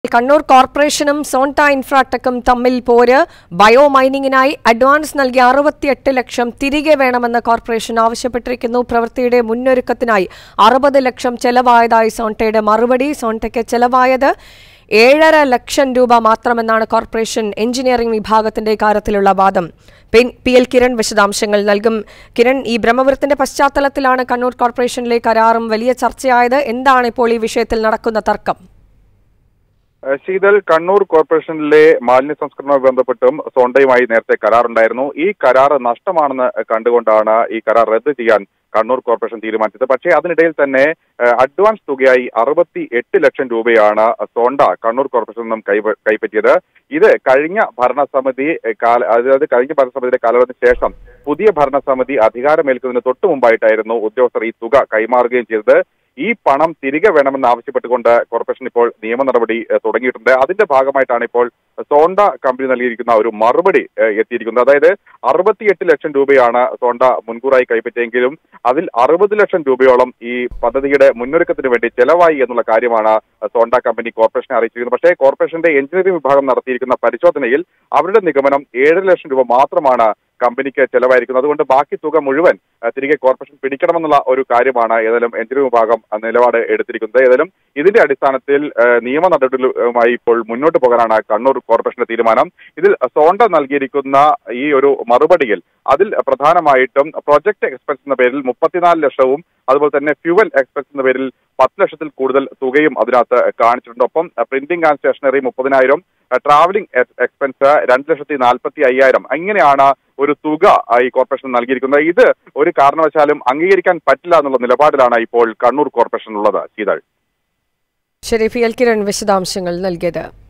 കണ്ണൂർ കോർപ്പറേഷനും സോൺട ഇൻഫ്രാടെക്കും തമ്മിൽ പോര് ബയോ മൈനിങ്ങിനായി അഡ്വാൻസ് നൽകിയ അറുപത്തിയെട്ട് ലക്ഷം തിരികെ വേണമെന്ന് കോർപ്പറേഷൻ ആവശ്യപ്പെട്ടിരിക്കുന്നു പ്രവൃത്തിയുടെ മുന്നൊരുക്കത്തിനായി അറുപത് ലക്ഷം ചെലവായതായി സോൺടയുടെ മറുപടി സോൺടയ്ക്ക് ചെലവായത് ഏഴര ലക്ഷം രൂപ മാത്രമെന്നാണ് കോർപ്പറേഷൻ എഞ്ചിനീയറിംഗ് വിഭാഗത്തിന്റെ കാര്യത്തിലുള്ള വാദം പിൻ- പി എൽ കിരൺ വിശദാംശങ്ങൾ നൽകും കിരൺ ഈ ബ്രഹ്മപുരത്തിന്റെ പശ്ചാത്തലത്തിലാണ് കണ്ണൂർ കോർപ്പറേഷനിലെ കരാറും വലിയ ചർച്ചയായത് എന്താണ് ഇപ്പോൾ ഈ വിഷയത്തിൽ നടക്കുന്ന തർക്കം ഏഹ് ശീതൽ കണ്ണൂർ കോർപ്പറേഷനിലെ മാലിന്യ സംസ്കരണവുമായി ബന്ധപ്പെട്ടും സോണ്ടയുമായി നേരത്തെ കരാറുണ്ടായിരുന്നു ഈ കരാർ നഷ്ടമാണെന്ന് കണ്ടുകൊണ്ടാണ് ഈ കരാർ റദ്ദ് ചെയ്യാൻ കണ്ണൂർ കോർപ്പറേഷൻ തീരുമാനിച്ചത് പക്ഷേ അതിനിടയിൽ തന്നെ ഏഹ് അഡ്വാൻസ് തുകയായി അറുപത്തി എട്ട് ലക്ഷം രൂപയാണ് സോണ്ട കണ്ണൂർ കോർപ്പറേഷനിൽ നിന്നും കൈവ- കൈപ്പറ്റിയത് ഇത് കഴിഞ്ഞ ഭരണസമിതി ഏഹ് കാല അതായത് കഴിഞ്ഞ ഭരണസമിതിയുടെ കാലഘട്ടത്തിന് ശേഷം പുതിയ ഭരണസമിതി അധികാരമേൽക്കുന്നതിന് തൊട്ടു മുമ്പായിട്ടായിരുന്നു ഉദ്യോഗസ്ഥർ ഈ തുക കൈമാറുകയും ചെയ്തത് ഈ പണം തിരികെ വേണമെന്ന് ആവശ്യപ്പെട്ടുകൊണ്ട് കോർപ്പറേഷൻ ഇപ്പോൾ നിയമ നടപടി ഏഹ്, തുടങ്ങിയിട്ടുണ്ട് അതിന്റെ ഭാഗമായിട്ടാണ് ഇപ്പോൾ സോണ്ട കമ്പനി നൽകിയിരിക്കുന്ന ഒരു മറുപടി ഏഹ്, എത്തിയിരിക്കുന്നത് അതായത് അറുപത്തിയെട്ട് ലക്ഷം രൂപയാണ് സോണ്ട മുൻകൂറായി കൈപ്പറ്റിയെങ്കിലും അതിൽ അറുപത് ലക്ഷം രൂപയോളം ഈ പദ്ധതിയുടെ മുന്നൊരുക്കത്തിന് വേണ്ടി ചെലവായി എന്നുള്ള കാര്യമാണ് സോണ്ട കമ്പനി കോർപ്പറേഷനെ അറിയിച്ചിരിക്കുന്നത് പക്ഷേ കോർപ്പറേഷന്റെ എഞ്ചിനീയറിംഗ് വിഭാഗം നടത്തിയിരിക്കുന്ന പരിശോധനയിൽ അവരുടെ നിഗമനം ഏഴര ലക്ഷം രൂപ മാത്രമാണ് കമ്പനിക്ക് ചെലവായിരിക്കുന്നത് അതുകൊണ്ട് ബാക്കി തുക മുഴുവൻ അഹ് തിരികെ കോർപ്പറേഷൻ പിടിക്കണമെന്നുള്ള ഒരു കാര്യമാണ് ഏതായാലും എഞ്ചിനീയറിംഗ് വിഭാഗം അഹ് നിലപാട് എടുത്തിരിക്കുന്നത് ഏതായാലും ഇതിന്റെ അടിസ്ഥാനത്തിൽ അഹ് നിയമ നടപടികളുമായി ഇപ്പോൾ മുന്നോട്ട് പോകാനാണ് കണ്ണൂർ കോർപ്പറേഷന്റെ തീരുമാനം ഇതിൽ സോണ്ട നൽകിയിരിക്കുന്ന ഈ ഒരു മറുപടിയിൽ അതിൽ പ്രധാനമായിട്ടും പ്രൊജക്ട് എക്സ്പെൻസ് എന്ന പേരിൽ മുപ്പത്തിനാല് ലക്ഷവും അതുപോലെ തന്നെ ഫ്യൂവൽ എക്സ്പെൻസ് എന്ന പേരിൽ പത്ത് ലക്ഷത്തിൽ കൂടുതൽ തുകയും അതിനകത്ത് കാണിച്ചിട്ടുണ്ട് ഒപ്പം പ്രിന്റിംഗ് ആൻഡ് സ്റ്റേഷനറി മുപ്പതിനായിരം ട്രാവലിംഗ് എക്സ്പെൻസ് രണ്ട് ലക്ഷത്തി നാൽപ്പത്തി അയ്യായിരം ഇങ്ങനെയാണ് ഒരു തുക ആ, ഈ കോർപ്പറേഷൻ നൽകിയിരിക്കുന്നത് ഇത് ഒരു കാരണവശാലും അംഗീകരിക്കാൻ പറ്റില്ല എന്നുള്ള നിലപാടിലാണ് ഇപ്പോൾ കണ്ണൂർ കോർപ്പറേഷൻ ഉള്ളത് ശീതൾ ശരി പി എൽ കിരൺ വിശദാംശങ്ങൾ നൽകിയത്